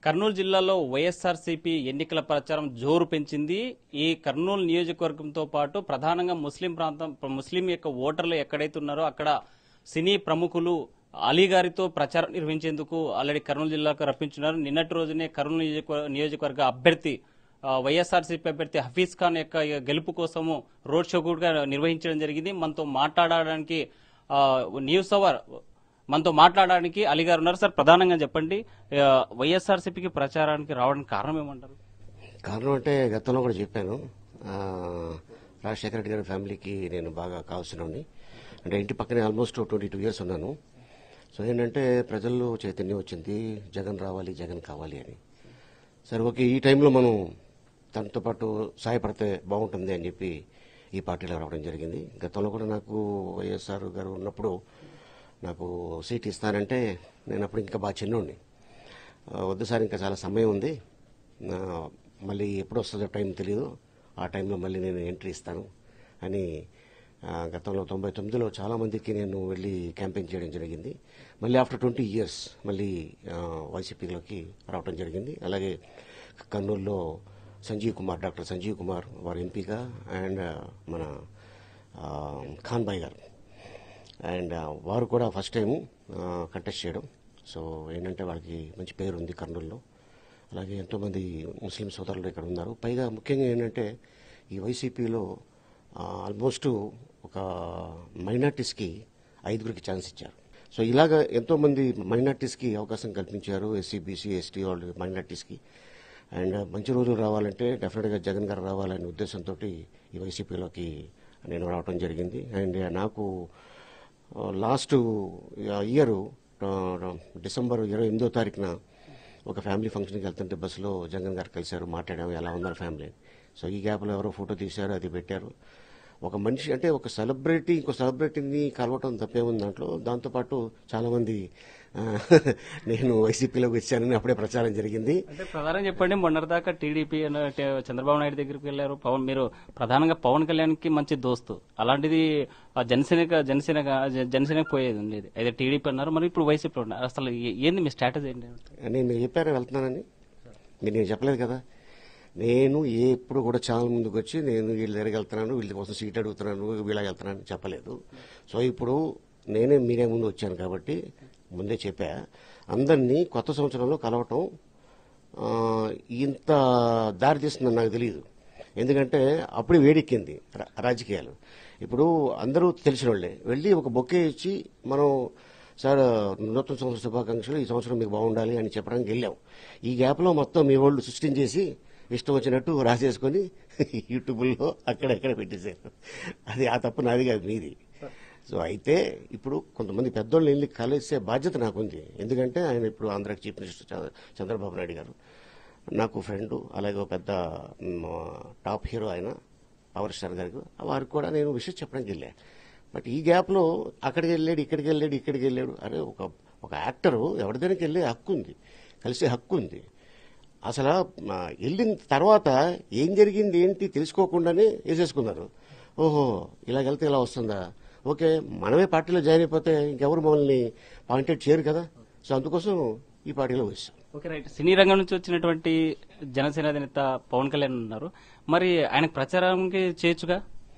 కర్నూలు జిల్లాలో వైఎస్ఆర్సీపీ ఎన్నికల ప్రచారం జోరు పెంచింది ఈ కర్నూలు నియోజకవర్గంతో పాటు ప్రధానంగా ముస్లిం ప్రాంతం ముస్లిం యొక్క ఓటర్లు ఎక్కడైతే ఉన్నారో అక్కడ సినీ ప్రముఖులు అలీ గారితో ప్రచారం నిర్వహించేందుకు ఆల్రెడీ కర్నూలు జిల్లాకు రప్పించున్నారు నిన్నటి రోజునే కర్నూలు నియోజకవర్గ నియోజకవర్గ అభ్యర్థి ఆ, వైఎస్ఆర్సీపీ అభ్యర్థి హఫీజ్ ఖాన్ యొక్క గెలుపు కోసము రోడ్ షో కూడా నిర్వహించడం జరిగింది మనతో మాట్లాడడానికి ఆ, న్యూస్ అవర్ మనతో మాట్లాడడానికి అలీ గారు ఉన్నారు సార్ ప్రధానంగా చెప్పండి ఆ, వైఎస్ఆర్సీపీకి ప్రచారానికి రావడానికి కారణం ఏమంటారు కారణం అంటే గతంలో కూడా చెప్పాను ఆ, రాజశేఖర రెడ్డి గారి ఫ్యామిలీకి నేను బాగా కావాల్సినవని అంటే ఇంటి పక్కనే ఆల్మోస్ట్ ట్వంటీ టూ ఇయర్స్ ఉన్నాను సో ఏంటంటే ప్రజల్లో చైతన్యం వచ్చింది జగన్ రావాలి జగన్ కావాలి అని సరే ఓకే ఈ టైంలో మనం తనతో పాటు సహాయపడితే బాగుంటుంది అని చెప్పి ఈ పార్టీలో రావడం జరిగింది గతంలో కూడా నాకు వైఎస్ఆర్ గారు ఉన్నప్పుడు నాకు సీట్ ఇస్తానంటే నేను అప్పుడు ఇంకా బాగా చిన్నోడిని ఆ, వద్దు సార్ ఇంకా చాలా సమయం ఉంది ఆ, మళ్ళీ ఎప్పుడు వస్తుందో టైం తెలియదు ఆ టైంలో మళ్ళీ నేను ఎంట్రీ ఇస్తాను అని ఆ, గతంలో తొంభై తొమ్మిదిలో చాలామందికి నేను వెళ్ళి క్యాంపెయిన్ చేయడం జరిగింది మళ్ళీ ఆఫ్టర్ ట్వంటీ ఇయర్స్ మళ్ళీ ఆ, వైసీపీలోకి రావడం జరిగింది అలాగే కర్నూలులో సంజీవ్ కుమార్ డాక్టర్ సంజీవ్ కుమార్ వారు ఎంపీగా అండ్ మన ఆ, ఖాన్ బాయ్ గారు అండ్ ఆ, వారు కూడా ఫస్ట్ టైం కంటెస్ట్ చేయడం సో ఏంటంటే వాళ్ళకి మంచి పేరు ఉంది కర్నూలులో అలాగే ఎంతోమంది ముస్లిం సోదరులు ఇక్కడ ఉన్నారు పైగా ముఖ్యంగా ఏంటంటే ఈ వైసీపీలో ఆల్మోస్ట్ ఒక మైనార్టీస్కి ఐదుగురికి ఛాన్స్ ఇచ్చారు సో ఇలాగ ఎంతోమంది మైనార్టీస్కి అవకాశం కల్పించారు ఎస్సీ బీసీ ఎస్టీ వాళ్ళు మైనార్టీస్కి అండ్ మంచి రోజులు రావాలంటే డెఫినెట్గా జగన్ గారు రావాలనే ఉద్దేశంతో ఈ వైసీపీలోకి నేను రావడం జరిగింది అండ్ నాకు లాస్ట్ ఇయర్ డిసెంబర్ ఇరవై ఎనిమిదో తారీఖున ఒక ఫ్యామిలీ ఫంక్షన్కి వెళ్తుంటే బస్సులో జగన్ గారు కలిశారు మాట్లాడాము ఎలా ఉన్నారు ఫ్యామిలీ సో ఈ గ్యాప్లో ఎవరో ఫోటో తీశారు అది పెట్టారు ఒక మనిషి అంటే ఒక సెలబ్రిటీ ఇంకో సెలబ్రిటీని కలవటం తప్పే ఉంది దాంట్లో దాంతోపాటు చాలామంది ఆ, నేను వైసీపీలోకి వచ్చానని అప్పుడే ప్రచారం జరిగింది అంటే ప్రధానంగా చెప్పండి మొన్నటిదాకా టీడీపీ అన్న- అంటే చంద్రబాబు నాయుడు దగ్గరికి వెళ్ళారు పవన్ మీరు ప్రధానంగా పవన్ కళ్యాణ్కి మంచి దోస్తు అలాంటిది ఆ జనసేన జనసేన జనసేనకి పోయేది ఉండేది అయితే టీడీపీ అన్నారు మరి ఇప్పుడు వైసీపీ ఉన్నారు అసలు ఏ- ఏంది మీ స్ట్రాటజీ ఏంటి నేను మీరు చెప్పారా వెళ్తున్నానని మీరు నేను చెప్పలేదు కదా నేను ఎప్పుడు కూడా చాలా ముందుకు వచ్చి నేను వీళ్ళ దగ్గరికి వెళ్తున్నాను వీళ్ళ కోసం సీట్ అడుగుతున్నాను వీళ్ళకి వెళ్తున్నాను చెప్పలేదు సో ఇప్పుడు నేనే మీరే ముందు వచ్చాను కాబట్టి ముందే చెప్పా అందరినీ కొత్త సంవత్సరంలో కలవటం ఆ, ఇంత దారి తీస్తుందని నాకు తెలియదు ఎందుకంటే అప్పుడే వేడెక్కింది రా- రాజకీయాలు ఇప్పుడు అందరూ తెలిసిన వాళ్ళే వెళ్ళి ఒక బొకే ఇచ్చి మనం సార్ నూతన సంవత్సర శుభాకాంక్షలు ఈ సంవత్సరం మీకు బాగుండాలి అని చెప్పడానికి వెళ్ళాం ఈ గ్యాప్లో మొత్తం మీ వాళ్ళు సృష్టించేసి ఇష్టం వచ్చినట్టు రాసేసుకొని యూట్యూబ్లో అక్కడెక్కడ పెట్టేశారు అది ఆ తప్పు నాది కాదు మీది సో అయితే ఇప్పుడు కొంతమంది పెద్దోళ్ళు వెళ్ళి కలిసే బాధ్యత నాకుంది ఎందుకంటే ఆయన ఇప్పుడు ఆంధ్రాకి చీఫ్ మినిస్టర్ చంద్ర- చంద్రబాబు నాయుడు గారు నాకు ఫ్రెండ్ అలాగే ఒక పెద్ద మ్, టాప్ హీరో ఆయన పవర్ స్టార్ గారికి వారికి కూడా నేను విషయం చెప్పడానికి వెళ్ళా బట్ ఈ గ్యాప్లో అక్కడికి వెళ్ళాడు ఇక్కడికి వెళ్ళాడు ఇక్కడికి వెళ్ళాడు అరే ఒక ఒక యాక్టరు ఎవరి దగ్గరికి వెళ్ళే హక్కు ఉంది కలిసే హక్కు ఉంది అసలు ఆ, వెళ్ళిన తర్వాత ఏం జరిగింది ఏంటి తెలుసుకోకుండానే వేసేసుకున్నారు ఓహో ఇలా వెళ్తే ఇలా వస్తుందా ఓకే మనమే పార్టీలో జాయిన్ అయిపోతే ఇంకెవరు మమ్మల్ని పాయింటెడ్ చేయరు కదా సో అందుకోసం ఈ పార్టీలో వచ్చాం ఓకే రైట్ సినీ రంగం నుంచి వచ్చినటువంటి జనసేన అధినేత పవన్ కళ్యాణ్ ఉన్నారు మరి ఆయనకు ప్రచారానికి చేయొచ్చుగా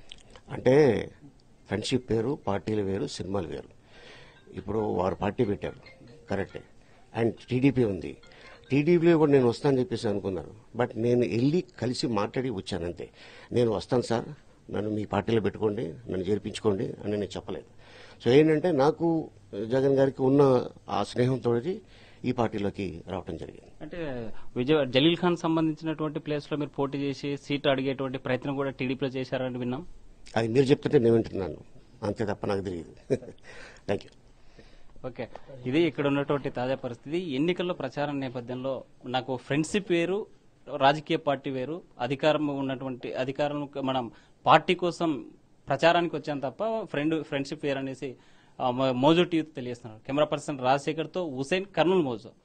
అంటే ఫ్రెండ్షిప్ వేరు పార్టీలు వేరు సినిమాలు వేరు ఇప్పుడు వారు పార్టీ పెట్టారు కరెక్టే అండ్ టీడీపీ ఉంది టీడీపీలో కూడా నేను వస్తానని చెప్పేసి అనుకున్నారు బట్ నేను వెళ్ళి కలిసి మాట్లాడి వచ్చాను అంతే నేను వస్తాను సార్ నన్ను మీ పార్టీలో పెట్టుకోండి నన్ను చేర్పించుకోండి అని నేను చెప్పలేదు సో ఏంటంటే నాకు జగన్ గారికి ఉన్న ఆ స్నేహంతో ఈ పార్టీలోకి రావటం జరిగింది అంటే విజయ్ జలీల్ ఖాన్ సంబంధించినటువంటి ప్లేస్ లో మీరు పోటీ చేసి సీటు అడిగేటువంటి ప్రయత్నం కూడా టీడీపీలో చేశారని విన్నాం అది మీరు చెప్తుంటే నేను వింటున్నాను అంతే తప్ప నాకు తెలియదు థ్యాంక్ యూ ఓకే ఇది ఇక్కడ ఉన్నటువంటి తాజా పరిస్థితి ఎన్నికల్లో ప్రచారం నేపథ్యంలో నాకు ఫ్రెండ్షిప్ వేరు రాజకీయ పార్టీ వేరు అధికారం ఉన్నటువంటి అధికారం మనం పార్టీ కోసం ప్రచారానికి వచ్చాం తప్ప ఫ్రెండ్ ఫ్రెండ్షిప్ వేరు అనేసి ఆ, మో- మోజు టీవీ తెలియజేస్తున్నారు కెమెరా పర్సన్ రాజశేఖర్తో హుసేన్ కర్నూలు మోజు